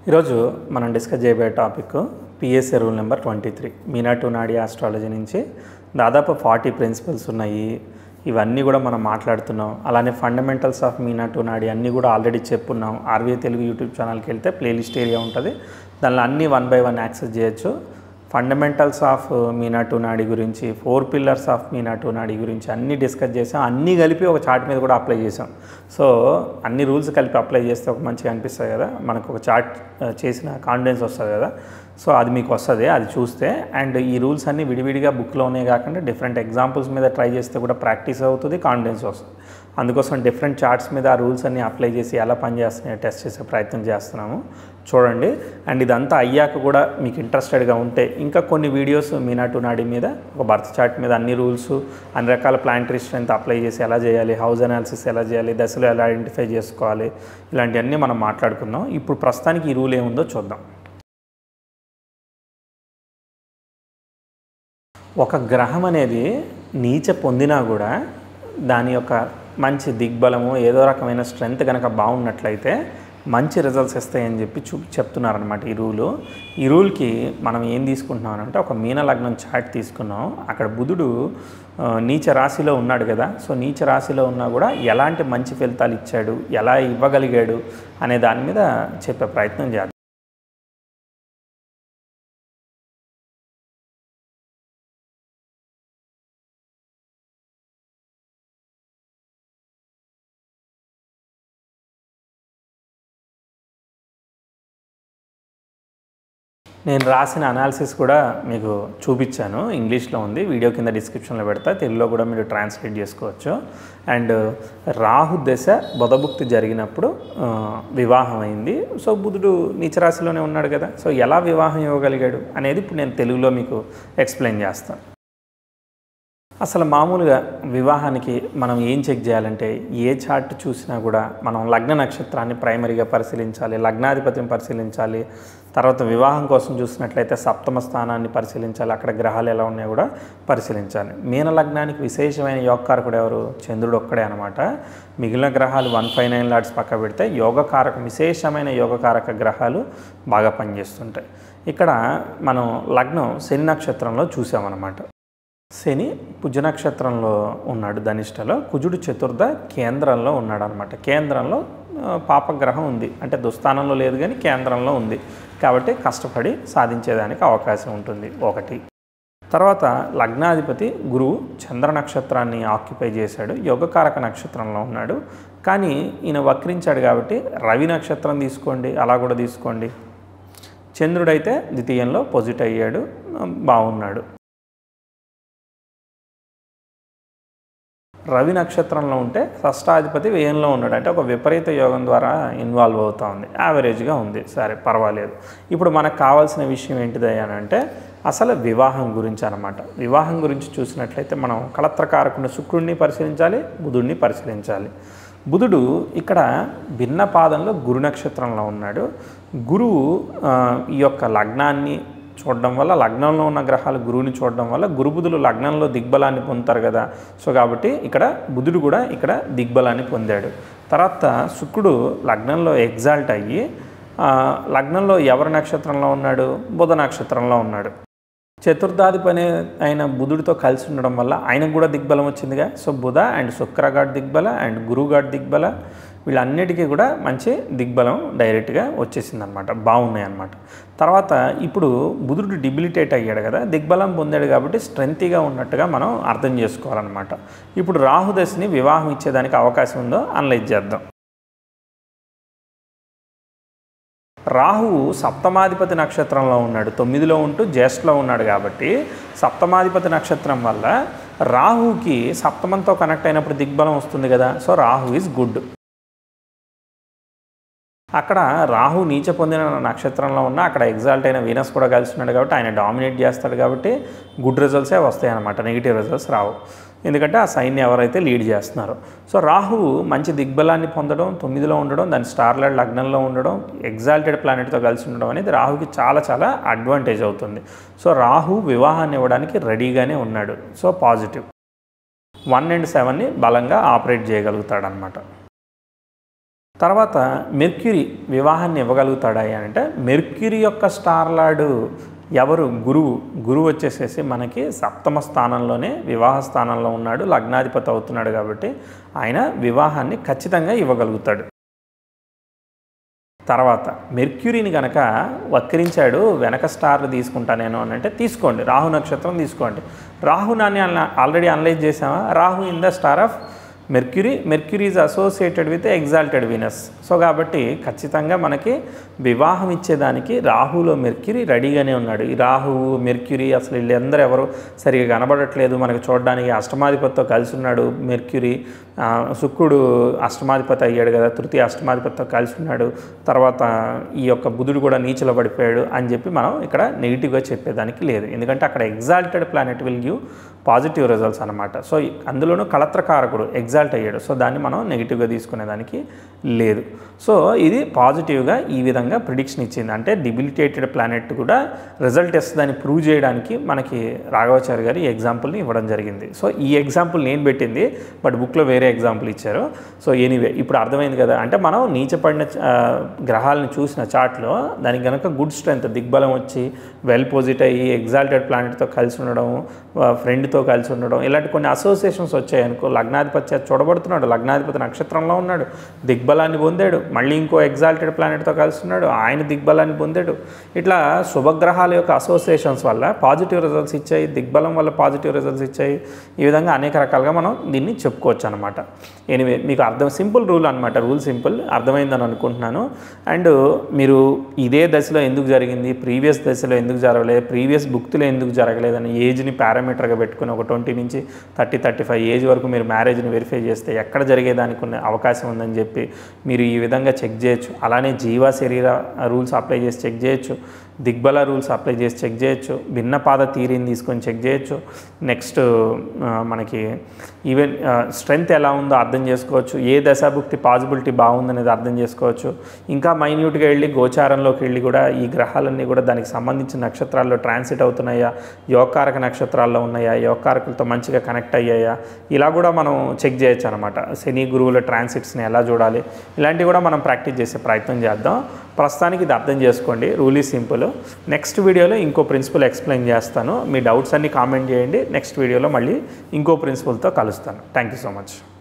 ఈరోజు మనం డిస్కస్ చేయబోయే topic PSA rule number twenty three Meena to Nadi astrology నుంచి దాదాపు ఫార్టీ ప్రిన్సిపల్స్ ఉన్నాయి ఇవన్నీ కూడా మనం మాట్లాడుతున్నాం అలానే fundamentals of Meena to Nadi అన్నీ కూడా ఆల్రెడీ చెప్పున్నాం ఆర్వీఐ తెలుగు యూట్యూబ్ ఛానల్కి వెళ్తే ప్లేలిస్ట్ ఏరియా ఉంటుంది దానిలో అన్నీ వన్ బై వన్ యాక్సెస్ చేయొచ్చు fundamentals of Meena to Nadi గురించి four pillars of Meena to Nadi గురించి అన్నీ డిస్కస్ చేసాం అన్నీ కలిపి ఒక చార్ట్ మీద కూడా అప్లై చేసాం సో అన్ని రూల్స్ కలిపి అప్లై చేస్తే ఒక మంచిగా అనిపిస్తుంది కదా మనకు ఒక చార్ట్ చేసిన కాన్ఫిడెన్స్ వస్తుంది కదా సో అది మీకు వస్తుంది అది చూస్తే అండ్ ఈ రూల్స్ అన్నీ విడివిడిగా బుక్లోనే కాకుండా డిఫరెంట్ ఎగ్జాంపుల్స్ మీద ట్రై చేస్తే కూడా ప్రాక్టీస్ అవుతుంది కాన్ఫిడెన్స్ వస్తుంది అందుకోసం డిఫరెంట్ చార్ట్స్ మీద ఆ రూల్స్ అన్నీ అప్లై చేసి ఎలా పనిచేస్తున్నాయో టెస్ట్ చేసే ప్రయత్నం చేస్తున్నాము చూడండి అండ్ ఇదంతా అయ్యాక కూడా మీకు ఇంట్రెస్టెడ్గా ఉంటే ఇంకా కొన్ని వీడియోస్ మీనా టు నాడి మీద ఒక బర్త్ చార్ట్ మీద అన్ని రూల్స్ అన్ని రకాల ప్లాంటరీ స్ట్రెంత్ అప్లై చేసి ఎలా చేయాలి హౌస్ అనాలిసిస్ ఎలా చేయాలి దశలు ఎలా ఐడెంటిఫై చేసుకోవాలి ఇలాంటివన్నీ మనం మాట్లాడుకుందాం ఇప్పుడు ప్రస్తుతానికి ఈ రూల్ ఏముందో చూద్దాం ఒక గ్రహం అనేది నీచ పొందినా కూడా దాని యొక్క మంచి దిగ్బలము ఏదో రకమైన స్ట్రెంగ్త్ కనుక బాగున్నట్లయితే మంచి రిజల్ట్స్ ఇస్తాయని చెప్పి చూ చెప్తున్నారనమాట ఈ రూలు ఈ రూల్కి మనం ఏం తీసుకుంటున్నాం అంటే ఒక మీన లగ్నం చార్ట్ తీసుకున్నాం అక్కడ బుధుడు ఆ, నీచ రాశిలో ఉన్నాడు కదా సో నీచ రాశిలో ఉన్నా కూడా ఎలాంటి మంచి ఫలితాలు ఇచ్చాడు ఎలా ఇవ్వగలిగాడు అనే దాని మీద చెప్పే ప్రయత్నం చేద్దాం నేను రాసిన అనాలిసిస్ కూడా మీకు చూపించాను ఇంగ్లీష్లో ఉంది వీడియో కింద డిస్క్రిప్షన్లో పెడతా తెలుగులో కూడా మీరు ట్రాన్స్లేట్ చేసుకోవచ్చు అండ్ రాహు దశ బుధభుక్తి జరిగినప్పుడు ఆ, వివాహం అయింది సో బుధుడు నీచరాశిలోనే ఉన్నాడు కదా సో ఎలా వివాహం ఇవ్వగలిగాడు అనేది ఇప్పుడు నేను తెలుగులో మీకు ఎక్స్ప్లెయిన్ చేస్తాను అసలు మామూలుగా వివాహానికి మనం ఏం చెక్ చేయాలంటే ఏ చార్ట్ చూసినా కూడా మనం లగ్న నక్షత్రాన్ని ప్రైమరీగా పరిశీలించాలి లగ్నాధిపతిని పరిశీలించాలి తర్వాత వివాహం కోసం చూసినట్లయితే సప్తమ స్థానాన్ని పరిశీలించాలి అక్కడ గ్రహాలు ఎలా ఉన్నాయో కూడా పరిశీలించాలి మీన లగ్నానికి విశేషమైన యోగకారకుడు ఎవరు చంద్రుడు ఒక్కడే అనమాట మిగిలిన గ్రహాలు వన్ ఫైవ్ నైన్ లాడ్స్ పక్క పెడితే యోగకారక విశేషమైన యోగకారక గ్రహాలు బాగా పనిచేస్తుంటాయి ఇక్కడ మనం లగ్నం శని నక్షత్రంలో చూసామన్నమాట శని పుజ నక్షత్రంలో ఉన్నాడు ధనిష్టలో కుజుడు చతుర్థ కేంద్రంలో ఉన్నాడు అనమాట కేంద్రంలో ఆ, పాపగ్రహం ఉంది అంటే దుస్థానంలో లేదు కానీ కేంద్రంలో ఉంది కాబట్టి కష్టపడి సాధించేదానికి అవకాశం ఉంటుంది ఒకటి తర్వాత లగ్నాధిపతి గురువు చంద్ర నక్షత్రాన్ని ఆక్యుపై చేశాడు యోగకారక నక్షత్రంలో ఉన్నాడు కానీ ఈయన వక్రించాడు కాబట్టి రవి నక్షత్రం తీసుకోండి అలా కూడా తీసుకోండి చంద్రుడైతే ద్వితీయంలో పొజిట్ అయ్యాడు ఆ, బాగున్నాడు రవి నక్షత్రంలో ఉంటే షష్టాధిపతి వ్యయంలో ఉన్నాడు అంటే ఒక విపరీత యోగం ద్వారా ఇన్వాల్వ్ అవుతా ఉంది యావరేజ్గా ఉంది సరే పర్వాలేదు ఇప్పుడు మనకు కావాల్సిన విషయం ఏంటిది అని అంటే అసలు వివాహం గురించి అనమాట వివాహం గురించి చూసినట్లయితే మనం కళత్రకారకుని శుక్రుడిని పరిశీలించాలి బుధుడిని పరిశీలించాలి బుధుడు ఇక్కడ భిన్న పాదంలో గురు నక్షత్రంలో ఉన్నాడు గురువు ఆ, ఈ యొక్క లగ్నాన్ని చూడడం వల్ల లగ్నంలో ఉన్న గ్రహాలు గురువుని చూడడం వల్ల గురుబుధులు లగ్నంలో దిగ్బలాన్ని పొందుతారు కదా సో కాబట్టి ఇక్కడ బుధుడు కూడా ఇక్కడ దిగ్బలాన్ని పొందాడు తర్వాత శుక్రుడు లగ్నంలో ఎగ్జాల్ట్ అయ్యి ఆ, లగ్నంలో ఎవరి నక్షత్రంలో ఉన్నాడు బుధ నక్షత్రంలో ఉన్నాడు చతుర్థాధిపతి అయిన బుధుడితో కలిసి ఉండడం వల్ల ఆయనకు కూడా దిగ్బలం వచ్చిందిగా సో బుధ అండ్ శుక్రగాడ్ దిగ్బల అండ్ గురుగాడ్ దిగ్బల వీళ్ళన్నిటికీ కూడా మంచి దిగ్బలం డైరెక్ట్గా వచ్చేసింది అనమాట బాగున్నాయి అనమాట తర్వాత ఇప్పుడు బుధుడు డిబిలిటేట్ అయ్యాడు కదా దిగ్బలం పొందాడు కాబట్టి స్ట్రెంతీగా ఉన్నట్టుగా మనం అర్థం చేసుకోవాలన్నమాట ఇప్పుడు రాహుదశని వివాహం ఇచ్చేదానికి అవకాశం ఉందో అనలైజ్ చేద్దాం రాహువు సప్తమాధిపతి నక్షత్రంలో ఉన్నాడు తొమ్మిదిలో ఉంటూ జ్యేష్ఠలో ఉన్నాడు కాబట్టి సప్తమాధిపతి నక్షత్రం వల్ల రాహుకి సప్తమంతో కనెక్ట్ అయినప్పుడు దిగ్బలం వస్తుంది కదా సో రాహు ఈజ్ గుడ్ అక్కడ రాహు నీచ పొందిన నక్షత్రంలో ఉన్న అక్కడ ఎగ్జాల్ట్ అయిన వీనస్ కూడా కలిసి ఉన్నాడు కాబట్టి ఆయన డామినేట్ చేస్తాడు కాబట్టి గుడ్ రిజల్ట్సే వస్తాయి అనమాట నెగిటివ్ రిజల్ట్స్ రావు ఎందుకంటే ఆ సైన్ని ఎవరైతే లీడ్ చేస్తున్నారో సో రాహువు మంచి దిగ్బలాన్ని పొందడం తొమ్మిదిలో ఉండడం దాని స్టార్లైట్ లగ్నంలో ఉండడం ఎగ్జాల్టెడ్ ప్లానెట్తో కలిసి ఉండడం అనేది రాహుకి చాలా చాలా అడ్వాంటేజ్ అవుతుంది సో రాహు వివాహాన్ని ఇవ్వడానికి రెడీగానే ఉన్నాడు సో పాజిటివ్ వన్ అండ్ సెవెన్ని బలంగా ఆపరేట్ చేయగలుగుతాడనమాట తర్వాత మెర్క్యూరీ వివాహాన్ని ఇవ్వగలుగుతాడా అని అంటే మెర్క్యూరీ యొక్క స్టార్లాడు ఎవరు గురువు గురువు వచ్చేసేసి మనకి సప్తమ స్థానంలోనే వివాహ స్థానంలో ఉన్నాడు లగ్నాధిపతి అవుతున్నాడు కాబట్టి ఆయన వివాహాన్ని ఖచ్చితంగా ఇవ్వగలుగుతాడు తర్వాత మెర్క్యూరీని కనుక వక్రించాడు వెనక స్టార్లు తీసుకుంటా నేను అని అంటే తీసుకోండి రాహు నక్షత్రం తీసుకోండి రాహు నాన్ని ఆల్రెడీ అనలైజ్ చేసామా Rahu in the star of Mercury Mercury is associated with exalted Venus so కాబట్టి ఖచ్చితంగా మనకి వివాహం ఇచ్చేదానికి రాహులో మెర్క్యూరీ రెడీగానే ఉన్నాడు ఈ రాహువు మెర్క్యూరీ అసలు వీళ్ళందరూ ఎవరు సరిగా కనబడట్లేదు మనకి చూడడానికి అష్టమాధిపతితో కలిసి ఉన్నాడు మెర్క్యూరీ ఆ, శుక్రుడు అష్టమాధిపతి అయ్యాడు కదా తృతీయ అష్టమాధిపతితో కలిసి ఉన్నాడు తర్వాత ఈ యొక్క బుధుడు కూడా నీచలో పడిపోయాడు అని చెప్పి మనం ఇక్కడ నెగిటివ్గా చెప్పేదానికి లేదు ఎందుకంటే అక్కడ exalted planet will give positive results అనమాట సో ఈ- అందులోనూ కళత్రకారకుడు ఎగ్జాల్ట్ అయ్యాడు సో దాన్ని మనం నెగిటివ్గా తీసుకునేదానికి లేదు సో ఇది పాజిటివ్గా ఈ విధంగా ప్రిడిక్షన్ ఇచ్చింది అంటే డిబిలిటేటెడ్ ప్లానెట్ కూడా రిజల్ట్ ఇస్తుందని ప్రూవ్ చేయడానికి మనకి రాఘవాచారి గారు ఈ ఎగ్జాంపుల్ని ఇవ్వడం జరిగింది సో ఈ ఎగ్జాంపుల్ నేను పెట్టింది బట్ బుక్లో వేరే ఎగ్జాంపుల్ ఇచ్చారు సో ఎనీవే ఇప్పుడు అర్థమైంది కదా అంటే మనం నీచపడిన ఆ, గ్రహాలను చూసిన చార్ట్లో దానికి కనుక గుడ్ స్ట్రెంత్ దిగ్బలం వచ్చి వెల్ పోజిట్ అయ్యి ఎగ్జాల్టెడ్ ప్లానెట్తో కలిసి ఉండడం ఫ్రెండ్తో కలిసి ఉండడం ఇలాంటి కొన్ని అసోసియేషన్స్ వచ్చాయి అనుకో లగ్నాధిపతి చేత చూడబడుతున్నాడు లగ్నాధిపతి నక్షత్రంలో ఉన్నాడు దిగ్బలాన్ని పొందాడు మళ్ళీ ఇంకో ఎగ్జాల్టెడ్ ప్లానెట్తో కలిసి ఉన్నాడు ఆయన దిగ్బలాన్ని పొందాడు ఇట్లా శుభగ్రహాల యొక్క అసోసియేషన్స్ వల్ల పాజిటివ్ రిజల్ట్స్ ఇచ్చాయి దిగ్బలం వల్ల పాజిటివ్ రిజల్ట్స్ ఇచ్చాయి ఈ విధంగా అనేక రకాలుగా మనం దీన్ని చెప్పుకోవచ్చు అనమాట ఎనివే మీకు అర్థం సింపుల్ రూల్ అనమాట రూల్ సింపుల్ అర్థమైందని అనుకుంటున్నాను అండ్ మీరు ఇదే దశలో ఎందుకు జరిగింది ప్రీవియస్ దశలో ఎందుకు జరగలేదు ప్రీవియస్ బుక్తులో ఎందుకు జరగలేదని ఏజ్ని పారామీటర్గా పెట్టుకుని ఒక ట్వంటీ నుంచి థర్టీ థర్టీ ఫైవ్ ఏజ్ వరకు మీరు మ్యారేజ్ని వెరిఫై చేస్తే ఎక్కడ జరిగేదానికి ఉన్న అవకాశం ఉందని చెప్పి మీరు ఈ విధంగా చెక్ చేయొచ్చు అలానే జీవ శరీర రూల్స్ అప్లై చేసి చెక్ చేయొచ్చు దిగ్బల రూల్స్ అప్లై చేసి చెక్ చేయొచ్చు భిన్నపాద థీరీని తీసుకొని చెక్ చేయొచ్చు నెక్స్ట్ ఆ, మనకి ఈవెన్ స్ట్రెంగ్త్ ఎలా ఉందో అర్థం చేసుకోవచ్చు ఏ దశాభుక్తి పాజిబిలిటీ బాగుందనేది అర్థం చేసుకోవచ్చు ఇంకా మైన్యూట్గా వెళ్ళి గోచారంలోకి వెళ్ళి కూడా ఈ గ్రహాలన్నీ కూడా దానికి సంబంధించిన నక్షత్రాల్లో ట్రాన్సిట్ అవుతున్నాయా యోగకారక నక్షత్రాల్లో ఉన్నాయా యోగకారకులతో మంచిగా కనెక్ట్ అయ్యాయా ఇలా కూడా మనం చెక్ చేయొచ్చు అనమాట శని గురువుల ట్రాన్సిట్స్ని ఎలా చూడాలి ఇలాంటివి కూడా మనం ప్రాక్టీస్ చేసే ప్రయత్నం చేద్దాం ప్రస్తుతానికి ఇది అర్థం చేసుకోండి రూల్ ఈ సింపుల్ నెక్స్ట్ వీడియోలో ఇంకో ప్రిన్సిపల్ ఎక్స్ప్లెయిన్ చేస్తాను మీ డౌట్స్ అన్ని కామెంట్ చేయండి నెక్స్ట్ వీడియోలో మళ్ళీ ఇంకో ప్రిన్సిపల్తో కలుస్తాను థ్యాంక్ యూ సో మచ్